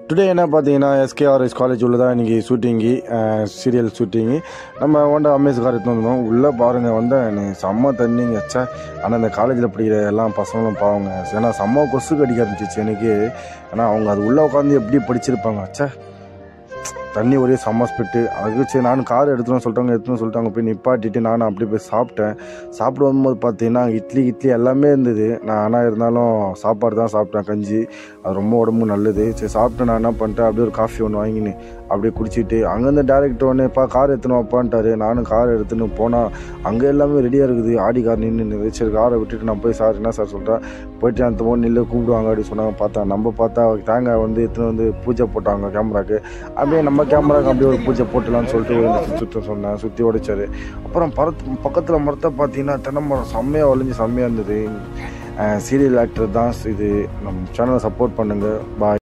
today என்ன பார்த்தீங்கன்னா எஸ்கேஆர்எஸ் college உள்ள தான் இன்றைக்கி ஷூட்டிங்கு சீரியல் ஷூட்டிங்கு நம்ம வந்து அமேஸ் கார் எடுத்து வந்தோம் உள்ளே பாருங்கள் வந்து எனக்கு செம்ம தண்ணிங்க ச்சே ஆனால் இந்த காலேஜில் படிக்கிற எல்லா பசங்களும் பாவங்க ஏன்னா செம்ம கொசு கடிக்க ஆரம்பிச்சிச்சு எனக்கு ஆனால் அவங்க அது உள்ளே உட்காந்து எப்படி படிச்சிருப்பாங்க ச்சே தண்ணி ஒரே செம்ம ஸ்பிட்டு அதுக்கு சரி நானும் கார் எடுத்துன்னு சொல்லிட்டாங்க எடுத்துன்னு சொல்லிட்டாங்க போய் நிப்பாட்டிட்டு நானும் அப்படியே போய் சாப்பிட்டேன் சாப்பிட வரும்போது பார்த்தீங்கன்னா இட்லி இட்லி எல்லாமே இருந்தது நான் ஆனால் இருந்தாலும் சாப்பாடு தான் சாப்பிட்டேன் கஞ்சி அது ரொம்ப உடம்பு நல்லது சரி சாப்பிட்டு நான் என்ன பண்ணிட்டேன் அப்படியே ஒரு காஃபி ஒன்று வாங்கின்னு அப்படியே குடிச்சிட்டு அங்கேருந்து டேரக்ட் ஒன்றுப்பா கார் எடுத்துன்னு வாப்பான்ட்டாரு நானும் கார் எடுத்துன்னு போனால் அங்கே எல்லாமே ரெடியாக இருக்குது ஆடி கார் நின்று சரி காரை விட்டுட்டு நான் போய் சார் என்ன சார் சொல்கிறேன் போயிட்டு அந்த போன் நில்லு கூப்பிடுவாங்க அப்படின்னு சொன்னாங்க பார்த்தா நம்ம பார்த்தா தேங்காய் வந்து எடுத்துன்னு வந்து பூஜை போட்டாங்க கேமராக்கு அப்படியே நம்ம கேமராக்கு அப்படியே ஒரு பூஜை போட்டலாம்னு சொல்லிட்டு ஒரு சுற்ற சொன்னேன் சுற்றி உடைச்சாரு அப்புறம் பரத்து பக்கத்தில் மரத்தை பார்த்தீங்கன்னா தென்னை மரம் செம்மையாக வளைஞ்சு செம்மையாக இருந்தது சீரியல் ஆக்டர் தான் இது நம்ம சேனலை சப்போர்ட் பண்ணுங்கள் பாய்